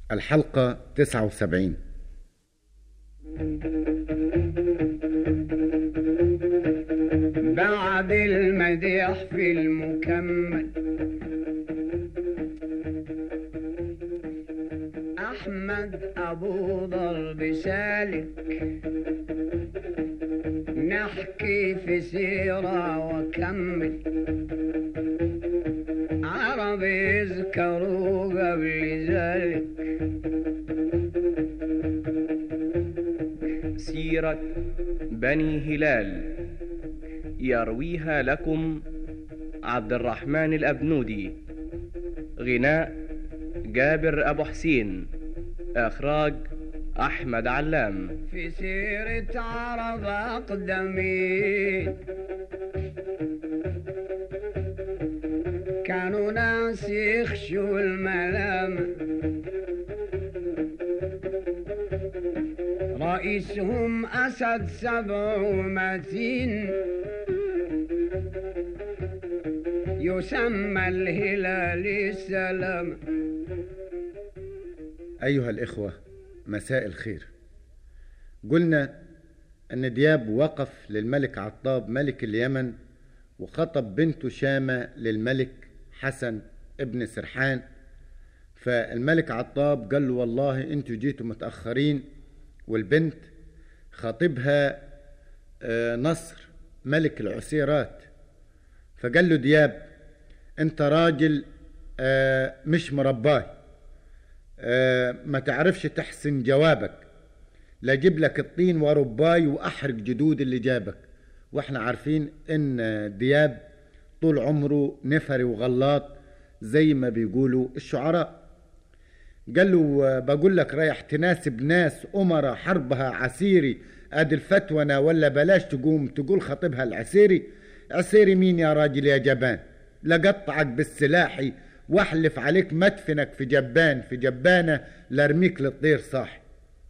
الحلقة 79 بعد المديح في المكمل أحمد أبو ضرب سالك نحكي في سيرة وكمل عرب يذكروا قبل ذلك سيرة بني هلال يرويها لكم عبد الرحمن الأبنودي غناء جابر أبو حسين إخراج أحمد علام في سيرة عرب أقدمين كانوا ناس يخشوا الملام رئيسهم أسد سبع ومتين يسمى الهلال السلام أيها الإخوة مساء الخير قلنا أن دياب وقف للملك عطاب ملك اليمن وخطب بنته شامة للملك حسن ابن سرحان فالملك عطاب قال له والله انتوا جيتوا متأخرين والبنت خاطبها آه، نصر ملك العسيرات فقال له دياب انت راجل آه، مش مرباي آه، ما تعرفش تحسن جوابك لا اجيب لك الطين ورباي واحرق جدود اللي جابك واحنا عارفين ان دياب طول عمره نفري وغلاط زي ما بيقولوا الشعراء قال له آه، بقول لك رايح تناسب ناس أمرا حربها عسيري ادي الفتونة ولا بلاش تقوم تقول خطيبها العسيري عسيري مين يا راجل يا جبان لقطعك بالسلاحي واحلف عليك مدفنك في جبان في جبانة لارميك للطير صاحي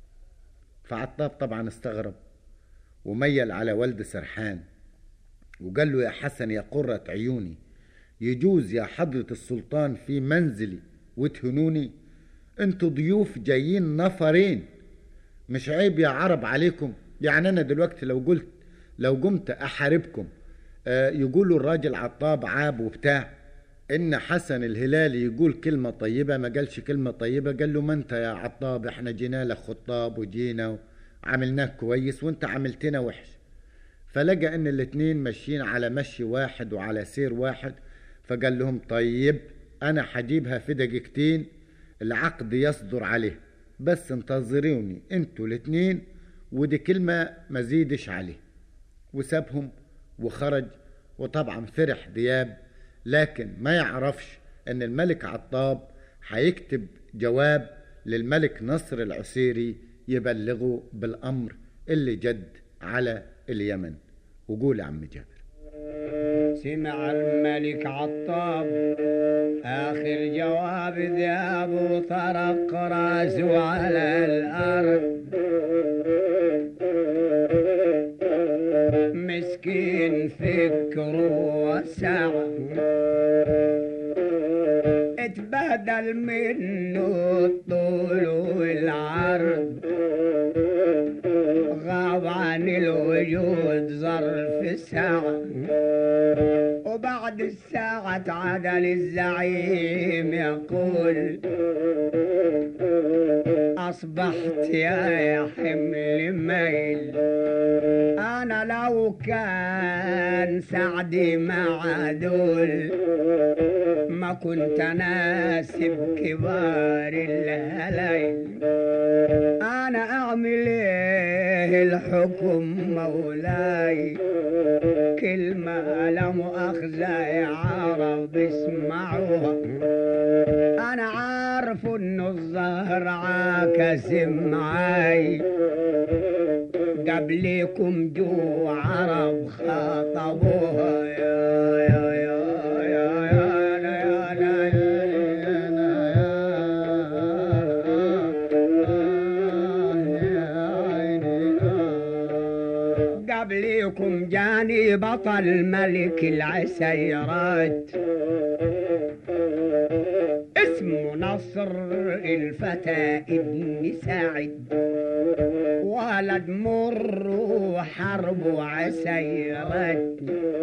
فعطاب طبعا استغرب وميل على ولد سرحان وقال له يا حسن يا قرة عيوني يجوز يا حضرة السلطان في منزلي وتهنوني انتوا ضيوف جايين نفرين مش عيب يا عرب عليكم يعني انا دلوقتي لو قلت لو قمت احاربكم آه يقولوا الراجل عطاب عاب وبتاع ان حسن الهلالي يقول كلمة طيبة ما قالش كلمة طيبة قال له ما انت يا عطاب احنا جينا لك خطاب وجينا وعملناك كويس وانت عملتنا وحش فلقى ان الاتنين ماشيين على مشي واحد وعلى سير واحد فقال لهم طيب انا حجيبها في دقيقتين العقد يصدر عليه بس انتظروني انتوا الاتنين ودي كلمة مزيدش عليه وسابهم وخرج وطبعا فرح دياب لكن ما يعرفش ان الملك عطاب هيكتب جواب للملك نصر العسيري يبلغه بالامر اللي جد على اليمن وقول يا عم جابر سمع الملك عطاب آخر جواب ذهب وطرق راسه على الأرض مسكين فكره وسع اتبهدل منه الطول والعرض غاب عن الوجود ظرف ساعة وبعد الساعة عدل الزعيم يقول أصبحت يا حمل ميل أنا لو كان سعدي مع دول ما كنت ناسب كبار الهلايل أنا أعمل إيه الحكم مولاي كلمة لا مؤاخذة يا عرب اسمعوها أنا عارف إنه الظهر عاكس معاي قبلكم جو عرب خاطبوها يا يا يا يا يا يا يا يا قبلكم جاني بطل ملك العسيرات اسم اسمه نصر الفتى ابن سعد ولد مر وحرب عسيرت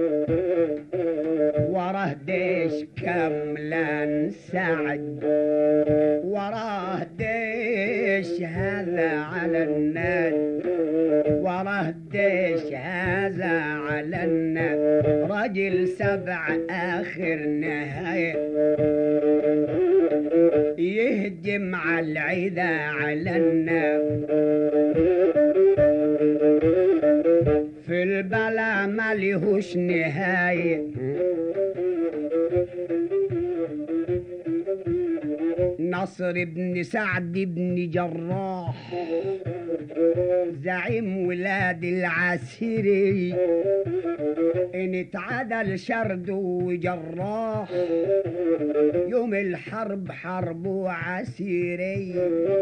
وراه ديش كاملا سعد وراه ديش هذا على الناد وراه ديش هذا على الناد رجل سبع آخر نهاية يهجم على العدا على النار في البلا ما لهوش نهاية نصر بن سعد بن جراح زعيم ولاد العسيري ان اتعدل شرد وجراح يوم الحرب حرب وعسيري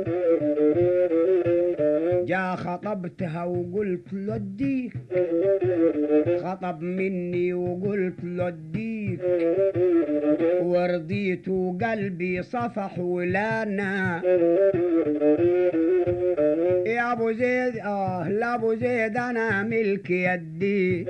جا خطبتها وقلت له اديك خطب مني وقلت له اديك ورضيت وقلبي صفح ولانا يا ابو زيد اه لا ابو زيد انا ملك يدي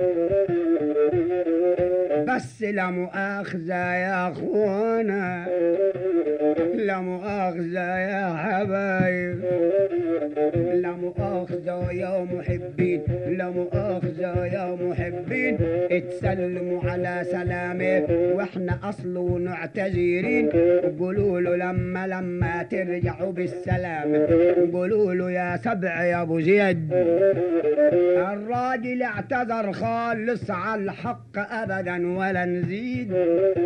بس لا مؤاخذة يا اخوانا لا مؤاخذة يا حبايب لا مؤاخذة يا محبين لا مؤاخذة يا محبين اتسلموا على سلامه واحنا اصل ونعتذرين قولوا له لما لما ترجعوا بالسلامة قولوا له يا سبع يا ابو زيد الراجل اعتذر خالص على الحق ابدا ولا نزيد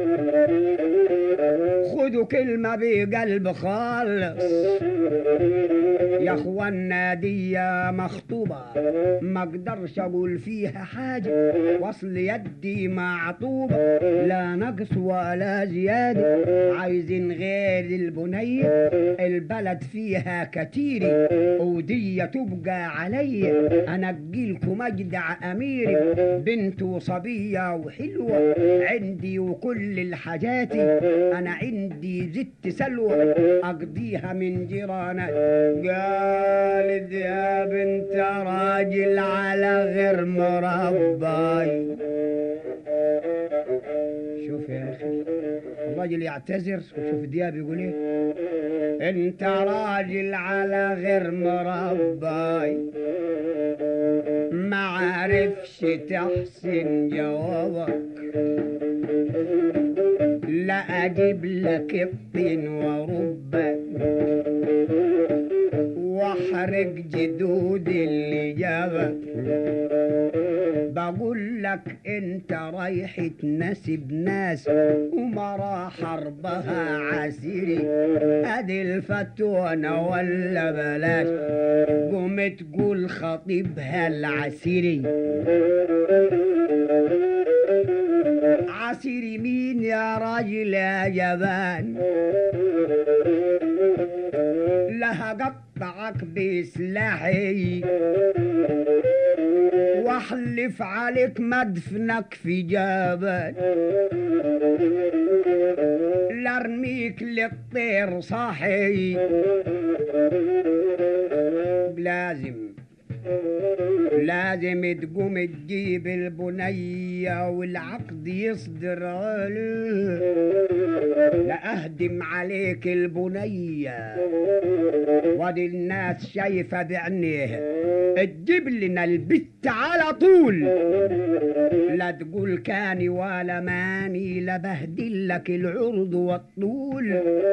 خذوا كلمة بقلب خالص يا اخوانا دي مخطوبة ما اقدرش اقول فيها حاجة وصل يدي معطوبة لا نقص ولا زيادة عايزين غير البنية البلد فيها كتير ودي تبقى علي انا اجيلكم اجدع اميري بنت وصبية وحلوة عندي وكل الحاجات انا عندي زت سلوى اقضيها من جيرانك قالت يا بنت راجل على غير مرباي شوف يا اخي الراجل يعتذر وشوف دياب يقول ايه انت راجل على غير مرباي ما عرفش تحسن جوابك لا اجيب لك الطين وربك واحرق جدود اللي جابك بقول لك انت رايح تناسب ناس وما راح حربها عسيري ادي الفتوانة ولا بلاش قوم تقول خطيبها العسيري عسيري مين يا راجل يا جبان لها قطعك بسلاحي واحلف عليك مدفنك في جبل لارميك للطير صاحي لازم لازم تقوم تجيب البنية والعقد يصدر عليه لأهدم عليك البنية وادي الناس شايفة بعينيها تجيب لنا البت على طول لا تقول كاني ولا ماني لا بهدل لك العرض والطول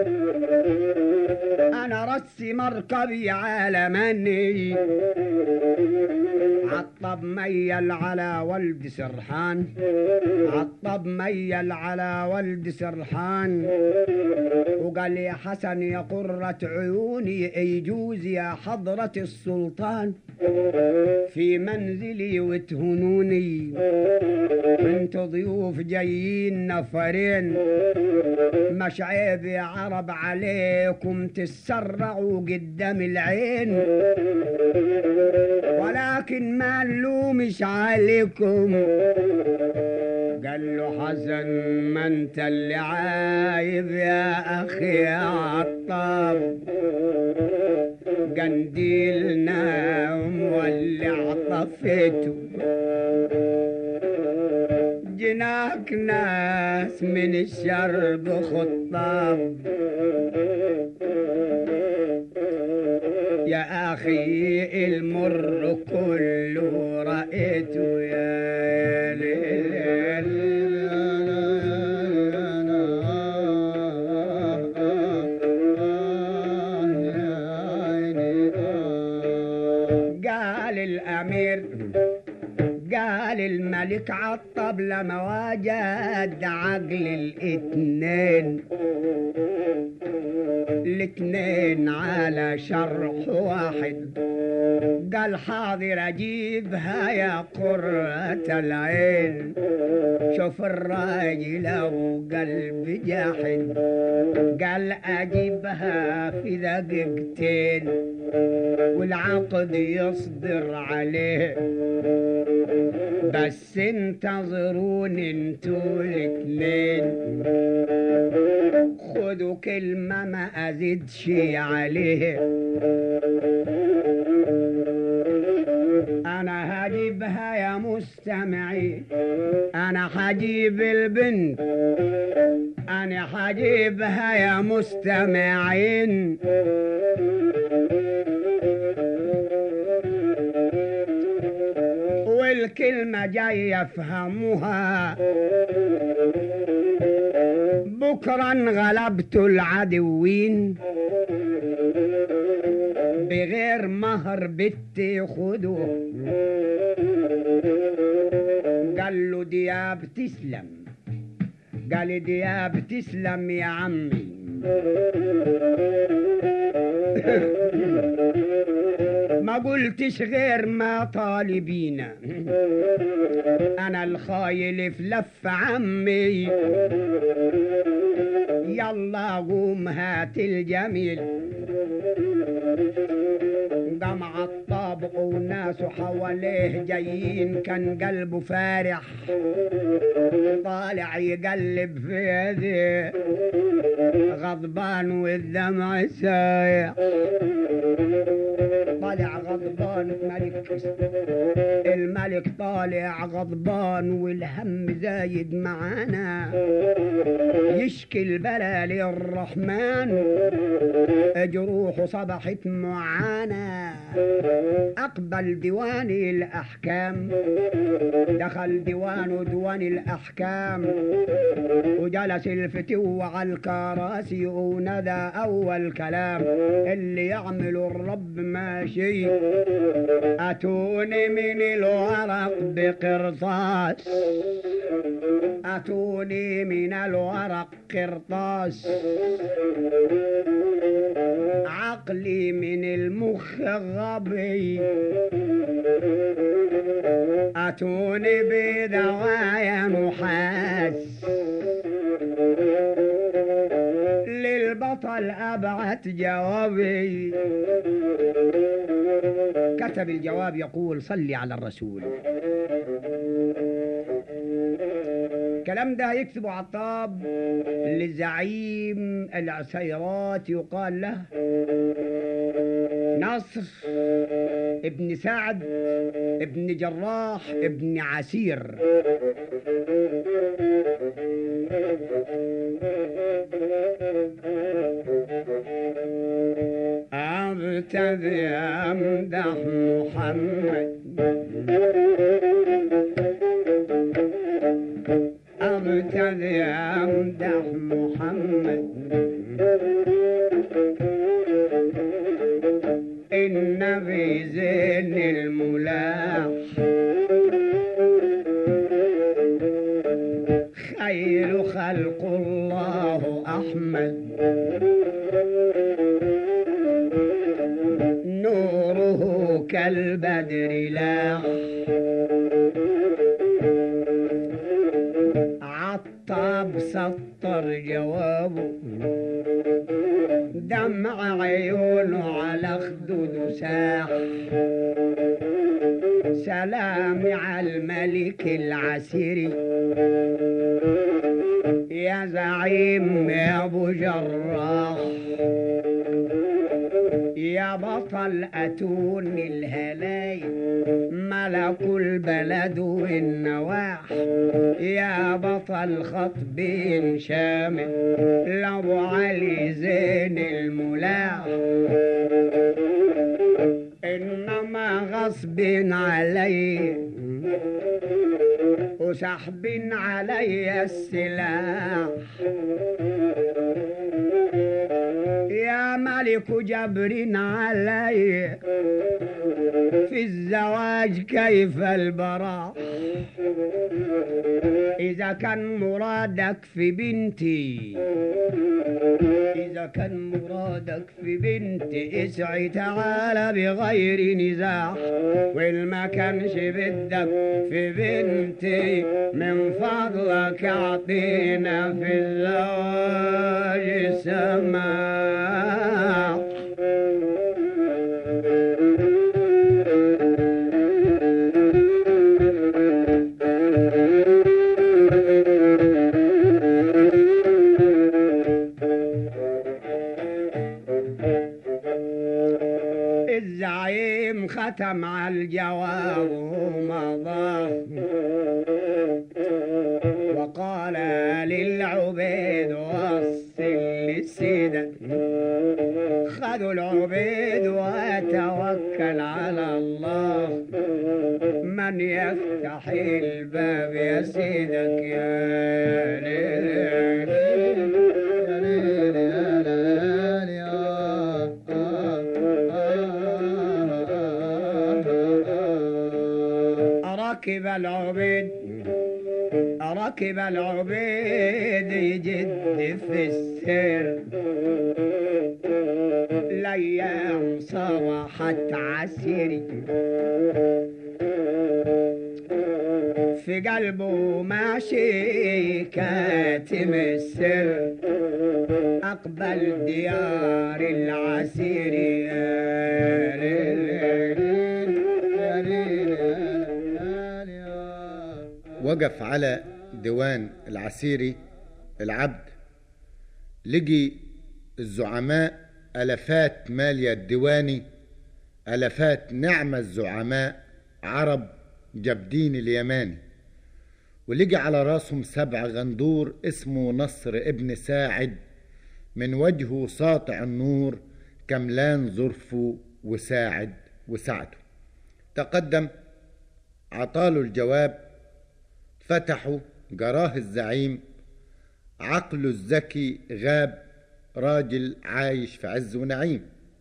انا رسي مركبي على مني عطب ميل على ولد سرحان عطب ميل على ولد سرحان وقال يا حسن يا قرة عيوني يجوز يا حضرة السلطان في منزلي وتهنوني انتوا ضيوف جايين نفرين مش عيب يا عرب عليكم تسرعوا قدام العين ولكن ما نلومش عليكم قال له حسن ما انت اللي عايب يا اخي يا عطاب قنديلنا مولع طفيته جناك ناس من الشرق خطاب يا أخي المر كله رأيته يا ليل قال الأمير قال الملك عطب لما وجد عقل الاتنين الاتنين على شرح واحد قال حاضر اجيبها يا قرة العين شوف الراجل ابو قلب جاحد قال اجيبها في دقيقتين والعقد يصدر عليه بس انتظروني انتوا الاتنين خدوا كلمة ما أزيدش عليه أنا هجيبها يا مستمعين أنا هجيب البنت أنا هجيبها يا مستمعين والكلمة جاي يفهموها بكرا غلبت العدوين بغير مهر بنتي خدوه قال له دياب تسلم قال دياب تسلم يا عمي ما قلتش غير ما طالبينا انا الخايل في لف عمي يلا قوم هات الجميل قام عالطابق وناسه حواليه جايين كان قلبه فارح طالع يقلب في يديه غضبان والدمع سايح طالع غضبان ملك الملك طالع غضبان والهم زايد معانا يشكي البلا للرحمن جروحه صبحت معانا أقبل ديوان الأحكام دخل ديوان ديوان الأحكام وجلس الفتو على الكراسي وندى أول كلام اللي يعمل الرب ماشي أتوني من الورق بقرطاس أتوني من الورق قرطاس عقلي من المخ غبي أتوني بدوايا نحاس للبطل أبعت جوابي كتب الجواب يقول صلي على الرسول الكلام ده يكتبه عطاب لزعيم العسيرات يقال له نصر ابن سعد ابن جراح ابن عسير ابتدي امدح محمد ابتدي امدح محمد النبي زين الملاح خير خلق الله احمد نوره كالبدر لاح عطاب سطر جوابه دمع عيونه على خدوده ساح سلام على الملك العسيري يا زعيم يا ابو جراح يا بطل أتون الهلاي ملك البلد والنواح يا بطل خطب شامل لأبو علي زين الملاح إنما غصب علي وسحب علي السلاح يا ملك جبر علي في الزواج كيف البراح إذا كان مرادك في بنتي إذا كان مرادك في بنتي اسعي تعالى بغير نزاع وإن ما كانش بدك في بنتي من فضلك أعطينا في الزواج سماح الزعيم ختم على الجواب ومضى وقال للعبيد وصل للسيدة خذوا العبيد وتوكل على الله من يفتح الباب يا سيدك يا ليل يا ليل يا ليل ركب العبيد ركب العبيد يجد في السير الايام صبحت عسيري في قلبه ماشي كاتم السر أقبل ديار العسير يا ليل يا ليل يا ليل وقف على ديوان العسيري العبد لقي الزعماء ألفات مالية الديواني ألفات نعم الزعماء عرب جبدين اليماني ولقي على راسهم سبع غندور اسمه نصر ابن ساعد من وجهه ساطع النور كملان ظرفه وساعد وسعده تقدم عطاله الجواب فتحوا جراه الزعيم عقله الذكي غاب راجل عايش في عز ونعيم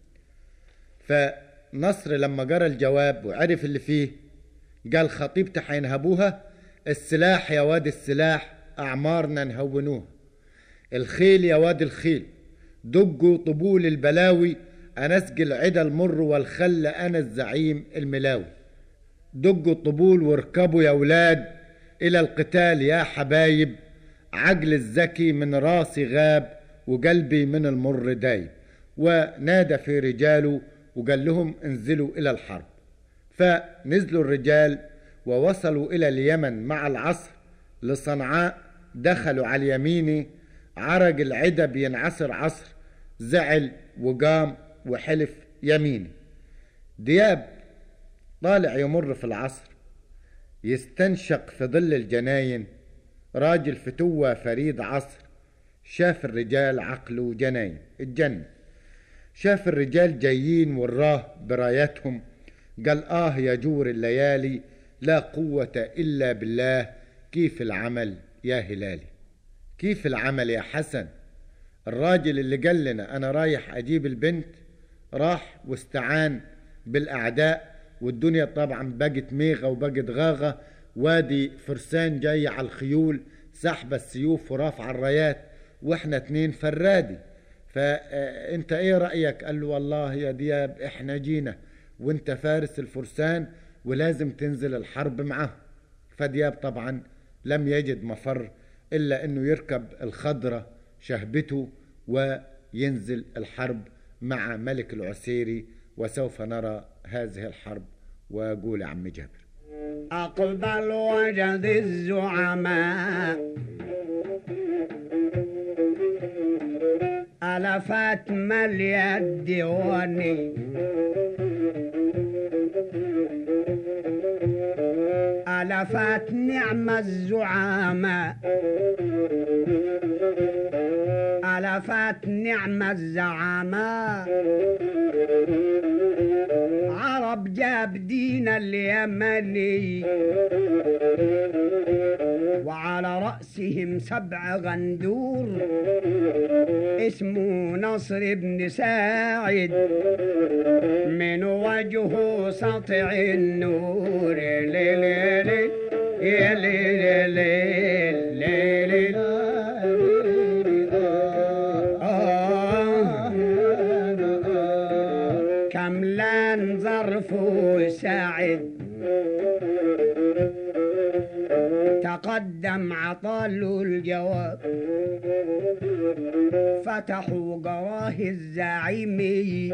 فنصر لما جرى الجواب وعرف اللي فيه قال خطيبتي حينهبوها السلاح يا واد السلاح أعمارنا نهونوها الخيل يا واد الخيل دجوا طبول البلاوي أنا أسقي العدا المر والخل أنا الزعيم الملاوي دجوا الطبول واركبوا يا ولاد إلى القتال يا حبايب عجل الذكي من راسي غاب وقلبي من المر دايب ونادى في رجاله وقال لهم انزلوا إلى الحرب فنزلوا الرجال ووصلوا إلى اليمن مع العصر لصنعاء دخلوا على اليمين عرج العدا بينعصر عصر زعل وقام وحلف يميني دياب طالع يمر في العصر يستنشق في ظل الجناين راجل فتوة فريد عصر شاف الرجال عقله جناين الجنة شاف الرجال جايين وراه براياتهم قال آه يا جور الليالي لا قوة إلا بالله كيف العمل يا هلالي كيف العمل يا حسن الراجل اللي قال لنا أنا رايح أجيب البنت راح واستعان بالأعداء والدنيا طبعا بقت ميغة وبقت غاغة وادي فرسان جاي على الخيول سحب السيوف ورافع الرايات واحنا اتنين فرادي فانت ايه رأيك قال له والله يا دياب احنا جينا وانت فارس الفرسان ولازم تنزل الحرب معه فدياب طبعا لم يجد مفر الا انه يركب الخضرة شهبته وينزل الحرب مع ملك العسيري وسوف نرى هذه الحرب وقول يا عم جابر أقبل وجد الزعماء ألفت ملي الديواني ألفت نعم الزعماء ألفت نعم الزعماء عرب جاب دين اليمني وعلى رأسهم سبع غندور اسمه نصر بن ساعد من وجهه سطع النور لي لي لي يا لي لي لي لي لي آه. كملان ظرفه ساعد تقدم عطاله الجواب فتحوا قراه الزعيمي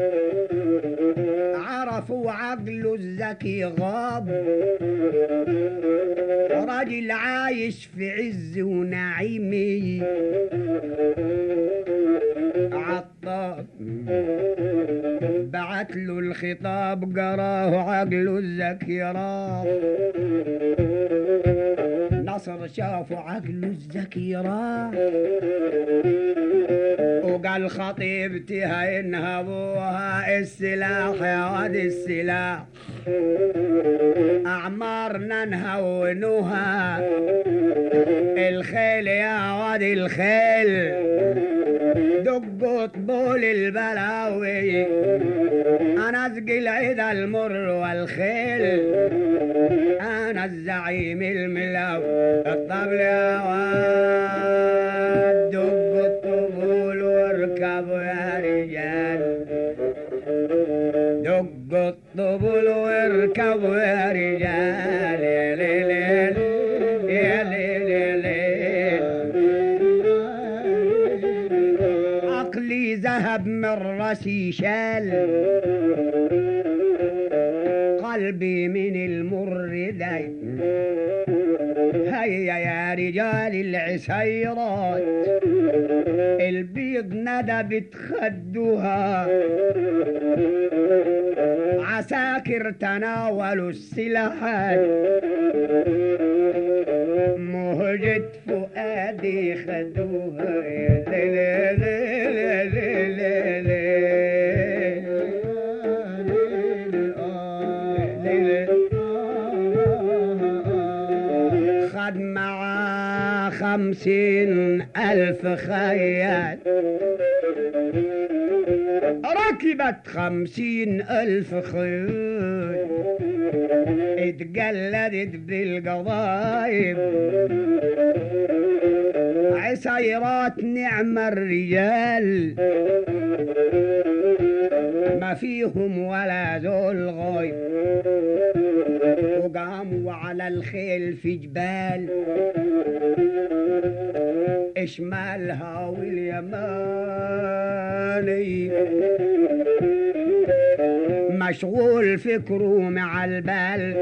عرفوا عقله الذكي غاب راجل عايش في عز ونعيمي عطاب بعت له الخطاب قراه عقله الذكي راح نصر شافوا عقله الذكي راح وقال خطيبتي هاي انهبوها السلاح يا واد السلاح أعمارنا نهونوها الخيل يا واد الخيل دقوا طبول البلاوي أنا أسقي العيد المر والخيل أنا الزعيم الملاوي الطبل يا واد دقوا الطبول واركبوا يا رجال دقوا الطبل واركبوا يا رجال يا ليل يا ليل يا ليل عقلي ذهب من راسي شال قلبي من المر داي هيا يا رجال العسيرات البيض ندبت خدها عساكر تناولوا السلاحات مهجة فؤادي خدوها يا ليل ليل ليل خد معاه خمسين ألف خيال ركبت خمسين ألف خيل اتجلدت بالقضايب عسيرات نعم الرجال ما فيهم ولا ذول غايب وقاموا على الخيل في جبال اشمالها واليماني مشغول فكره مع البال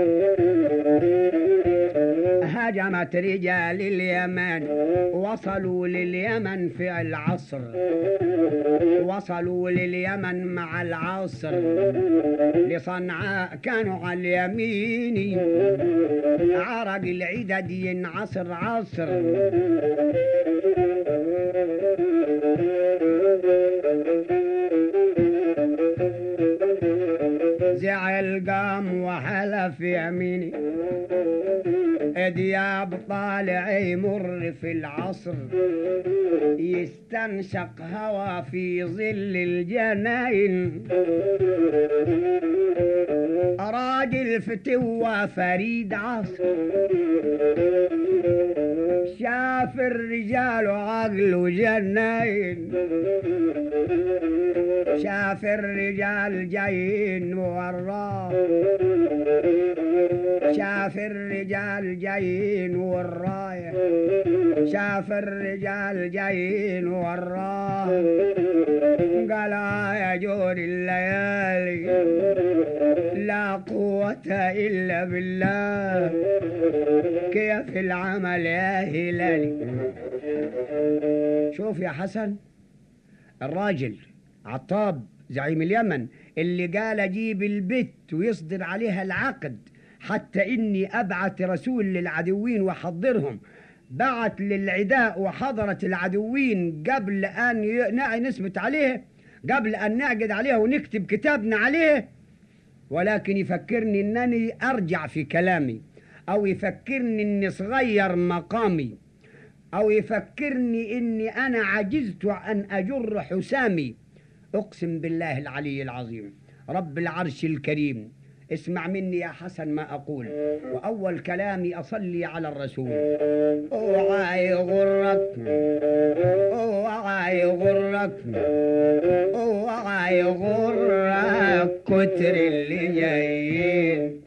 هجمت رجال اليمن وصلوا لليمن في العصر وصلوا لليمن مع العصر لصنعاء كانوا على اليمين عرق العدد ينعصر عصر زعل قام وحلف يميني دياب طالع يمر في العصر يستنشق هوا في ظل الجناين راجل فتوى فريد عصر شاف الرجال عقل وجناين شاف الرجال جايين وراه شاف الرجال جايين ورايه شاف الرجال جايين وراه قال آه يا جور الليالي لا قوة إلا بالله كيف العمل يا هلالي شوف يا حسن الراجل عطاب زعيم اليمن اللي قال اجيب البت ويصدر عليها العقد حتى اني ابعت رسول للعدوين واحضرهم بعت للعداء وحضرت العدوين قبل ان ي- ن- نثبت عليه قبل ان نعقد عليها ونكتب كتابنا عليه ولكن يفكرني انني ارجع في كلامي او يفكرني اني صغير مقامي او يفكرني اني انا عجزت ان اجر حسامي اقسم بالله العلي العظيم رب العرش الكريم اسمع مني يا حسن ما اقول واول كلامي اصلي على الرسول اوعى يغرك اوعى يغرك اوعى يغرك كتر اللي جايين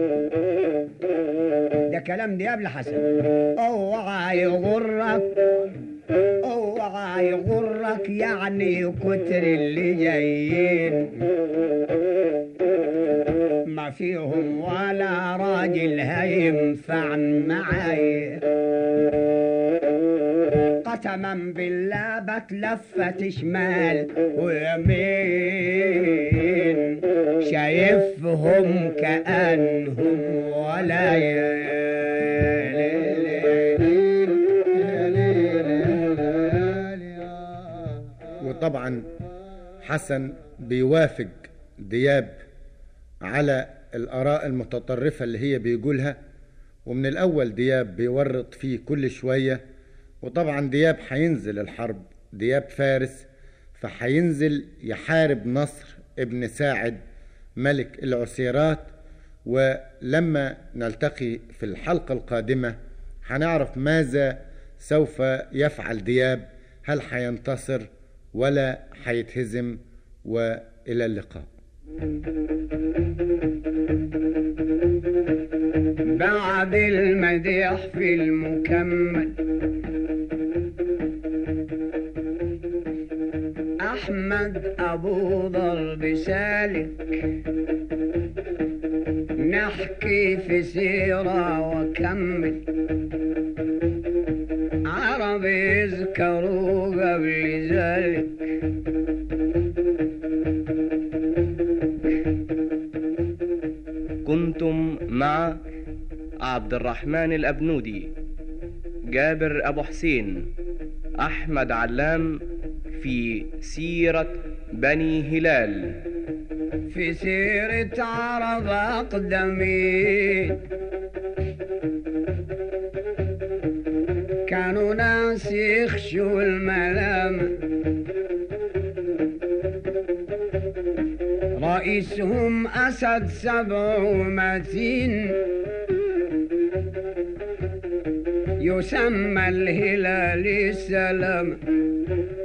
ده كلام دياب الحسن اوعى يغرك اوعى يغرك يعني كتر اللي جايين ما فيهم ولا راجل هينفع معي قسما بالله بتلفت شمال ويمين شايفهم كأنهم ولا وطبعا حسن بيوافق دياب على الآراء المتطرفة اللي هي بيقولها ومن الأول دياب بيورط فيه كل شوية وطبعا دياب حينزل الحرب دياب فارس فحينزل يحارب نصر ابن ساعد ملك العسيرات ولما نلتقي في الحلقة القادمة هنعرف ماذا سوف يفعل دياب هل حينتصر ولا حيتهزم وإلى اللقاء بعد المديح في المكمل أحمد أبو ضرب سالك نحكي في سيرة وكمل عرب يذكروا قبل ذلك كنتم مع عبد الرحمن الأبنودي جابر أبو حسين أحمد علام في سيرة بني هلال في سيرة عرب أقدمين كانوا ناس يخشوا الملام رئيسهم أسد سبع ومتين يسمى الهلال السلام